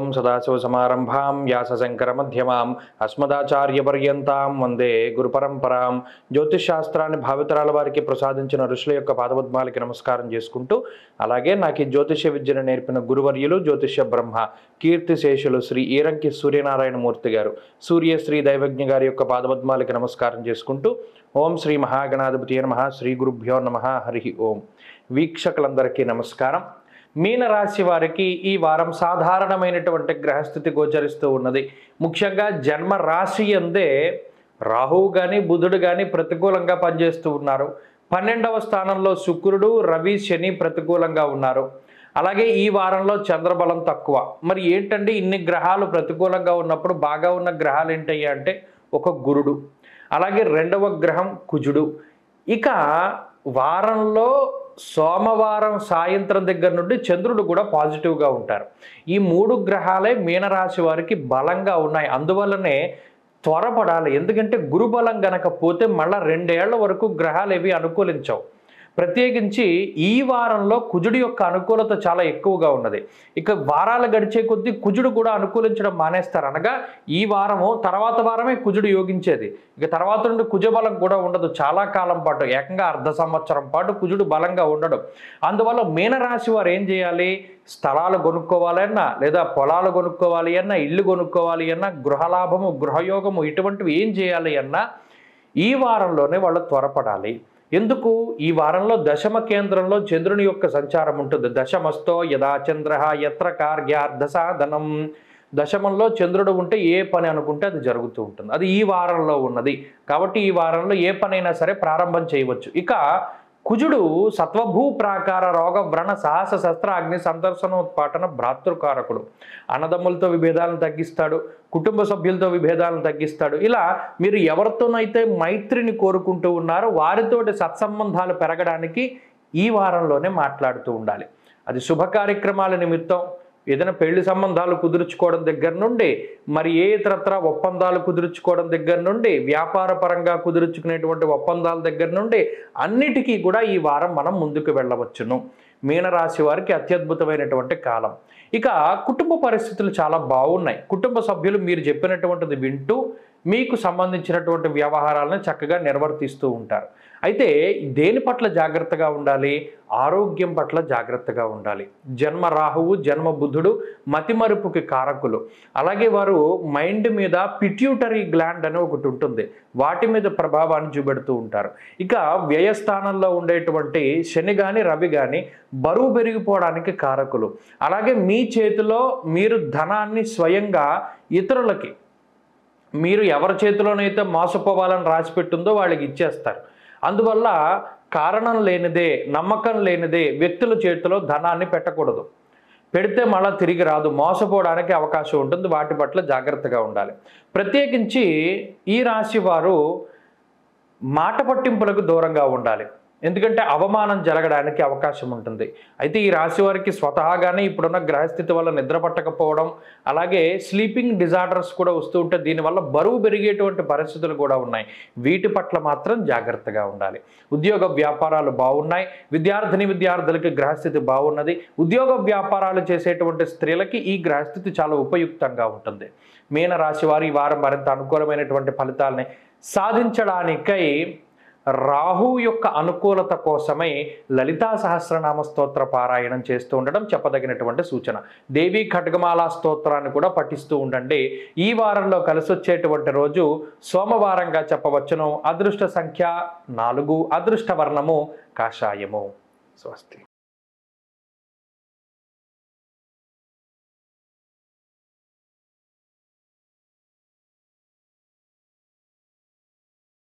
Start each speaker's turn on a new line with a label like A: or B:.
A: ఓం సదాశివసమారంభాం వ్యాసశంకరమధ్యమాం అస్మదాచార్యపర్యంతాం వందే గురుపరంపరాం జ్యోతిష్ శాస్త్రాన్ని భావితరాల వారికి ప్రసాదించిన ఋషుల యొక్క పాదపద్మాలకి నమస్కారం చేసుకుంటూ అలాగే నాకు ఈ జ్యోతిష విద్యను నేర్పిన గురువర్యులు జ్యోతిష బ్రహ్మ కీర్తిశేషులు శ్రీ ఈరంకి సూర్యనారాయణ మూర్తి గారు సూర్యశ్రీ దైవజ్ఞ గారి యొక్క పాదపద్మాలకి నమస్కారం చేసుకుంటూ ఓం శ్రీ మహాగణాధిపతి నమ శ్రీ గురుభ్యో నమ హరి ఓం వీక్షకులందరికీ నమస్కారం మీనరాశి వారికి ఈ వారం సాధారణమైనటువంటి గ్రహస్థితి గోచరిస్తూ ఉన్నది ముఖ్యంగా జన్మ రాశి అందే రాహువు కానీ బుధుడు కానీ ప్రతికూలంగా పనిచేస్తూ ఉన్నారు పన్నెండవ స్థానంలో శుక్రుడు రవి శని ప్రతికూలంగా ఉన్నారు అలాగే ఈ వారంలో చంద్రబలం తక్కువ మరి ఏంటంటే ఇన్ని గ్రహాలు ప్రతికూలంగా ఉన్నప్పుడు బాగా ఉన్న గ్రహాలు ఏంటయ్యా అంటే ఒక గురుడు అలాగే రెండవ గ్రహం కుజుడు ఇక వారంలో సోమవారం సాయంత్రం దగ్గర నుండి చంద్రుడు కూడా పాజిటివ్గా ఉంటారు ఈ మూడు గ్రహాలే మీనరాశి వారికి బలంగా ఉన్నాయి అందువల్లనే త్వరపడాలి ఎందుకంటే గురుబలం గనక పోతే మళ్ళీ రెండేళ్ల వరకు గ్రహాలు ఏవి అనుకూలించవు ప్రత్యేకించి ఈ వారంలో కుజుడి యొక్క అనుకూలత చాలా ఎక్కువగా ఉన్నది ఇక వారాలు గడిచే కొద్దీ కుజుడు కూడా అనుకూలించడం మానేస్తారు అనగా ఈ వారము తర్వాత వారమే కుజుడు యోగించేది ఇక తర్వాత నుండి కుజబలం కూడా ఉండదు చాలా కాలం పాటు ఏకంగా అర్ధ సంవత్సరం పాటు కుజుడు బలంగా ఉండడు అందువల్ల మీనరాశి వారు ఏం చేయాలి స్థలాలు కొనుక్కోవాలన్నా లేదా పొలాలు కొనుక్కోవాలి అన్నా ఇల్లు కొనుక్కోవాలి అన్నా గృహలాభము గృహయోగము ఇటువంటివి ఏం చేయాలి అన్నా ఈ వారంలోనే వాళ్ళు త్వరపడాలి ఎందుకు ఈ వారంలో దశమ కేంద్రంలో చంద్రుని యొక్క సంచారం ఉంటుంది దశమస్తో యదా చంద్ర యత్ర కార్యార్థ సాధనం దశమంలో చంద్రుడు ఉంటే ఏ పని అనుకుంటే అది జరుగుతూ ఉంటుంది అది ఈ వారంలో ఉన్నది కాబట్టి ఈ వారంలో ఏ పనైనా సరే ప్రారంభం చేయవచ్చు ఇక కుజుడు సత్వభూ ప్రాకార రోగ వ్రణ సాహస శస్త్ర అగ్ని సందర్శనోత్పాటన భ్రాతృకారకుడు అన్నదమ్ములతో విభేదాలను తగ్గిస్తాడు కుటుంబ సభ్యులతో విభేదాలను తగ్గిస్తాడు ఇలా మీరు ఎవరితోనైతే మైత్రిని కోరుకుంటూ ఉన్నారో వారితోటి సత్సంబంధాలు పెరగడానికి ఈ వారంలోనే మాట్లాడుతూ ఉండాలి అది శుభ కార్యక్రమాల నిమిత్తం ఏదైనా పెళ్లి సంబంధాలు కుదుర్చుకోవడం దగ్గర నుండి మరి ఏ ఇతరత్ర ఒప్పందాలు కుదుర్చుకోవడం దగ్గర నుండి వ్యాపార పరంగా కుదుర్చుకునేటువంటి ఒప్పందాల దగ్గర నుండి అన్నిటికీ కూడా ఈ వారం మనం ముందుకు వెళ్ళవచ్చును మీనరాశి వారికి అత్యద్భుతమైనటువంటి కాలం ఇక కుటుంబ పరిస్థితులు చాలా బాగున్నాయి కుటుంబ సభ్యులు మీరు చెప్పినటువంటిది వింటూ మీకు సంబంధించినటువంటి వ్యవహారాలను చక్కగా నిర్వర్తిస్తూ ఉంటారు అయితే దేని పట్ల జాగ్రత్తగా ఉండాలి ఆరోగ్యం పట్ల జాగ్రత్తగా ఉండాలి జన్మ రాహువు జన్మ బుధుడు మతిమరుపుకి కారకులు అలాగే వారు మైండ్ మీద పిట్యూటరీ గ్లాండ్ అని ఒకటి ఉంటుంది వాటి మీద ప్రభావాన్ని చూపెడుతూ ఉంటారు ఇక వ్యయస్థానంలో ఉండేటువంటి శని కానీ రవి కానీ బరువు పెరిగిపోవడానికి కారకులు అలాగే మీ చేతిలో మీరు ధనాన్ని స్వయంగా ఇతరులకి మీరు ఎవరి చేతిలోనైతే మోసపోవాలని రాసి పెట్టుందో వాళ్ళకి ఇచ్చేస్తారు అందువల్ల కారణం లేనిదే నమ్మకం లేనిదే వ్యక్తుల చేతిలో ధనాన్ని పెట్టకూడదు పెడితే మళ్ళీ తిరిగి రాదు మోసపోవడానికి అవకాశం ఉంటుంది వాటి పట్ల జాగ్రత్తగా ఉండాలి ప్రత్యేకించి ఈ రాశి వారు మాట పట్టింపులకు దూరంగా ఉండాలి ఎందుకంటే అవమానం జరగడానికి అవకాశం ఉంటుంది అయితే ఈ రాశి వారికి స్వతహాగానే ఇప్పుడున్న గ్రహస్థితి వల్ల నిద్ర పట్టకపోవడం అలాగే స్లీపింగ్ డిజార్డర్స్ కూడా వస్తూ ఉంటే దీనివల్ల బరువు పెరిగేటువంటి పరిస్థితులు కూడా ఉన్నాయి వీటి పట్ల మాత్రం జాగ్రత్తగా ఉండాలి ఉద్యోగ వ్యాపారాలు బాగున్నాయి విద్యార్థిని విద్యార్థులకి గ్రహస్థితి బాగున్నది ఉద్యోగ వ్యాపారాలు చేసేటువంటి స్త్రీలకి ఈ గ్రహస్థితి చాలా ఉపయుక్తంగా ఉంటుంది మీన రాశి వారు ఈ వారం మరింత అనుకూలమైనటువంటి ఫలితాలని సాధించడానికై రాహు యొక్క అనుకూలత కోసమై లలితా సహస్రనామ స్తోత్ర పారాయణం చేస్తూ ఉండడం చెప్పదగినటువంటి సూచన దేవి ఖడ్గమాల స్తోత్రాన్ని కూడా పఠిస్తూ ఉండండి ఈ వారంలో కలిసి వచ్చేటువంటి రోజు సోమవారంగా చెప్పవచ్చును అదృష్ట సంఖ్య నాలుగు అదృష్ట వర్ణము కాషాయము స్వస్తి